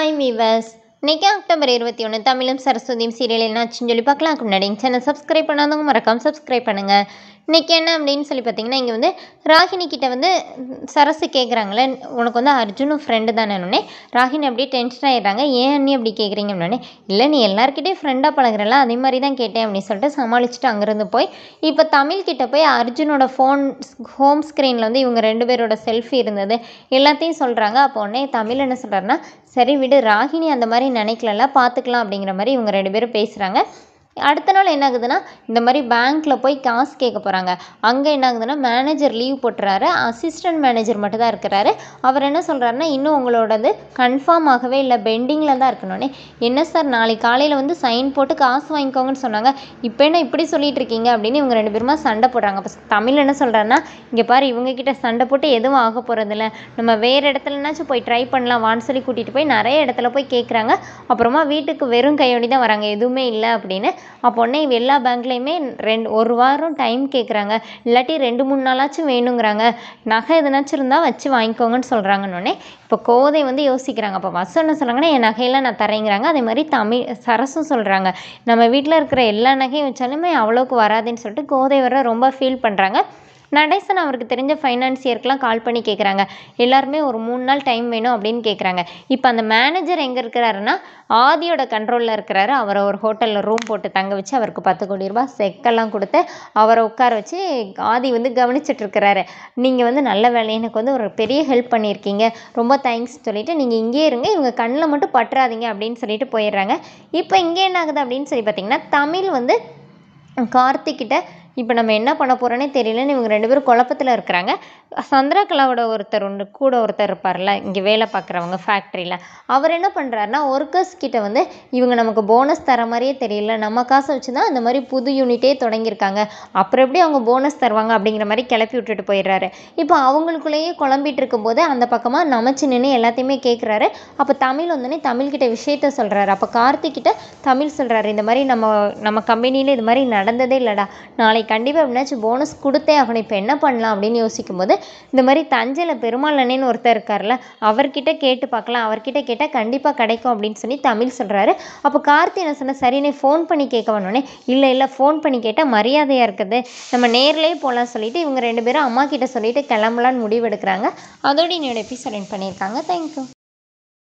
hi viewers இன்னைக்கு October இருபத்தி ஒன்று தமிழும் சரஸ்வதியும் சீரியல் என்னாச்சுன்னு சொல்லி பார்க்கலாம் அதுக்கு முன்னாடி சேனல் சப்ஸ்கிரைப் பண்ணாதவங்க மறக்காம சப்ஸ்கிரைப் பண்ணுங்கள் இன்னைக்கு என்ன அப்படின்னு சொல்லி பார்த்தீங்கன்னா இங்கே வந்து ராகினி கிட்ட வந்து ம், சரசு கேட்குறாங்களே உனக்கு வந்து அர்ஜுனும் ஃப்ரெண்டு தானே ராகினி அப்படியே டென்ஷன் ஆயிடுறாங்க ஏன் நீ அப்படி கேட்குறீங்க அப்படின்னே இல்லை நீ எல்லாருக்கிட்டையும் ஃப்ரெண்டாக பழகுறல அதே மாதிரி தான் கேட்டேன் அப்படின்னு சொல்லிட்டு சமாளிச்சுட்டு அங்கேருந்து போய் இப்போ தமிழ் கிட்ட போய் அர்ஜுனோட ஃபோன் ஹோம் ஸ்க்ரீனில் வந்து இவங்க ரெண்டு பேரோட செல்ஃபி இருந்தது எல்லாத்தையும் சொல்கிறாங்க அப்போ உடனே தமிழ் என்ன சொல்கிறாருன்னா சரி விடு ராகினி அந்த மாதிரி நினைக்கலல பார்த்துக்கலாம் அப்படிங்கிற மாதிரி இவங்க ரெண்டு பேரும் பேசுகிறாங்க அடுத்த நாள் என்ன ஆகுதுன்னா இந்த மாதிரி பேங்க்கில் போய் காசு கேட்க போகிறாங்க அங்கே என்ன ஆகுதுன்னா மேனேஜர் லீவ் போட்டுறாரு அசிஸ்டன்ட் மேனேஜர் மட்டும் தான் இருக்கிறாரு அவர் என்ன சொல்கிறாருன்னா இன்னும் உங்களோடது கன்ஃபார்ம் ஆகவே இல்லை பெண்டிங்கில் தான் இருக்கணும்னே என்ன சார் நாளைக்கு காலையில் வந்து சைன் போட்டு காசு வாங்கிக்கோங்கன்னு சொன்னாங்க இப்போ என்ன இப்படி சொல்லிட்டு இருக்கீங்க அப்படின்னு இவங்க ரெண்டு பேருமா சண்டை போடுறாங்க அப்போ தமிழ் என்ன சொல்கிறாருன்னா இங்கே பாரு இவங்க கிட்ட சண்டை போட்டு எதுவும் ஆக போகிறதில்ல நம்ம வேறு இடத்துலனாச்சும் போய் ட்ரை பண்ணலாம் வான்னு சொல்லி கூட்டிகிட்டு போய் நிறைய இடத்துல போய் கேட்குறாங்க அப்புறமா வீட்டுக்கு வெறும் கையோடி தான் வராங்க எதுவுமே இல்லை அப்படின்னு அப்போ உடனே எல்லா பேங்க்லேயுமே ரெண்டு ஒரு வாரம் டைம் கேட்குறாங்க இல்லாட்டி ரெண்டு மூணு நாளாச்சும் வேணுங்கிறாங்க நகை எதுனாச்சும் இருந்தால் வச்சு வாங்கிக்கோங்கன்னு சொல்கிறாங்கன்னொடனே இப்போ கோதை வந்து யோசிக்கிறாங்க அப்போ வசம் என்ன சொல்கிறாங்கன்னா என் நகையெல்லாம் நான் தரேங்கிறாங்க அதே மாதிரி தமிழ் சரசும் சொல்கிறாங்க நம்ம வீட்டில் இருக்கிற எல்லா நகையும் வச்சாலுமே அவ்வளோக்கு வராதுன்னு சொல்லிட்டு கோதை வர ரொம்ப ஃபீல் பண்ணுறாங்க நடேசன் அவருக்கு தெரிஞ்ச ஃபைனான்சியருக்கெலாம் கால் பண்ணி கேட்குறாங்க எல்லாருமே ஒரு மூணு நாள் டைம் வேணும் அப்படின்னு கேட்குறாங்க இப்போ அந்த மேனேஜர் எங்கே இருக்கிறாருன்னா ஆதியோட கண்ட்ரோலில் இருக்கிறாரு அவரை ஒரு ஹோட்டலில் ரூம் போட்டு தங்க வச்சு அவருக்கு பத்து கோடி ரூபாய் செக்கெல்லாம் கொடுத்து அவரை உட்கார வச்சு ஆதி வந்து கவனிச்சிட்டு இருக்கிறாரு நீங்கள் வந்து நல்ல வேலை எனக்கு வந்து ஒரு பெரிய ஹெல்ப் பண்ணியிருக்கீங்க ரொம்ப தேங்க்ஸ் சொல்லிட்டு நீங்கள் இங்கேயே இருங்க இவங்க கண்ணில் மட்டும் பற்றாதீங்க அப்படின்னு சொல்லிட்டு போயிடுறாங்க இப்போ இங்கே என்ன ஆகுது அப்படின்னு சொல்லி பார்த்தீங்கன்னா தமிழ் வந்து கார்த்திக்கிட்ட இப்போ நம்ம என்ன பண்ண போகிறோன்னே தெரியலன்னு இவங்க ரெண்டு பேரும் குழப்பத்தில் இருக்கிறாங்க சந்திரகலாவோட ஒருத்தர் உண்டு கூட ஒருத்தர் இருப்பார்ல இங்கே வேலை பார்க்குறவங்க ஃபேக்ட்ரியில் அவர் என்ன பண்ணுறாருன்னா ஒர்க்கர்ஸ் கிட்ட வந்து இவங்க நமக்கு போனஸ் தர மாதிரியே தெரியல நம்ம காசை வச்சு தான் இந்த மாதிரி புது யூனிட்டே தொடங்கியிருக்காங்க அப்புறம் எப்படி அவங்க போனஸ் தருவாங்க அப்படிங்கிற மாதிரி கிளப்பி விட்டுட்டு போயிடுறாரு இப்போ அவங்களுக்குள்ளேயே குழம்பிட்டு இருக்கும்போது அந்த பக்கமாக நமச்சு நின்று எல்லாத்தையுமே கேட்குறாரு அப்போ தமிழ் வந்தோடனே தமிழ்கிட்ட விஷயத்த சொல்கிறாரு அப்போ கார்த்திக் கிட்ட தமிழ் சொல்கிறாரு இந்த மாதிரி நம்ம நம்ம கம்பெனியில் இது மாதிரி நடந்ததே இல்லைடா நாளைக்கு கண்டிப்பாக எப்படினாச்சும் போனஸ் கொடுத்தே ஆகணும் இப்போ என்ன பண்ணலாம் அப்படின்னு யோசிக்கும்போது இந்த மாதிரி தஞ்சையில் பெருமாள் அண்ணேன்னு ஒருத்தர் இருக்கார்ல அவர்கிட்ட கேட்டு பார்க்கலாம் அவர்கிட்ட கேட்டால் கண்டிப்பாக கிடைக்கும் அப்படின்னு சொல்லி தமிழ் சொல்கிறாரு அப்போ கார்த்தி என்ன சொன்ன சரினே ஃபோன் பண்ணி கேட்க வேணுனே இல்லை இல்லை ஃபோன் பண்ணி கேட்டால் மரியாதையாக இருக்குது நம்ம நேர்லேயே போகலாம் சொல்லிட்டு இவங்க ரெண்டு பேரும் அம்மா கிட்ட சொல்லிட்டு கிளம்பலான்னு முடிவெடுக்கிறாங்க அதோட என்னோட எபிசோட் பண்ணியிருக்காங்க தேங்க்யூ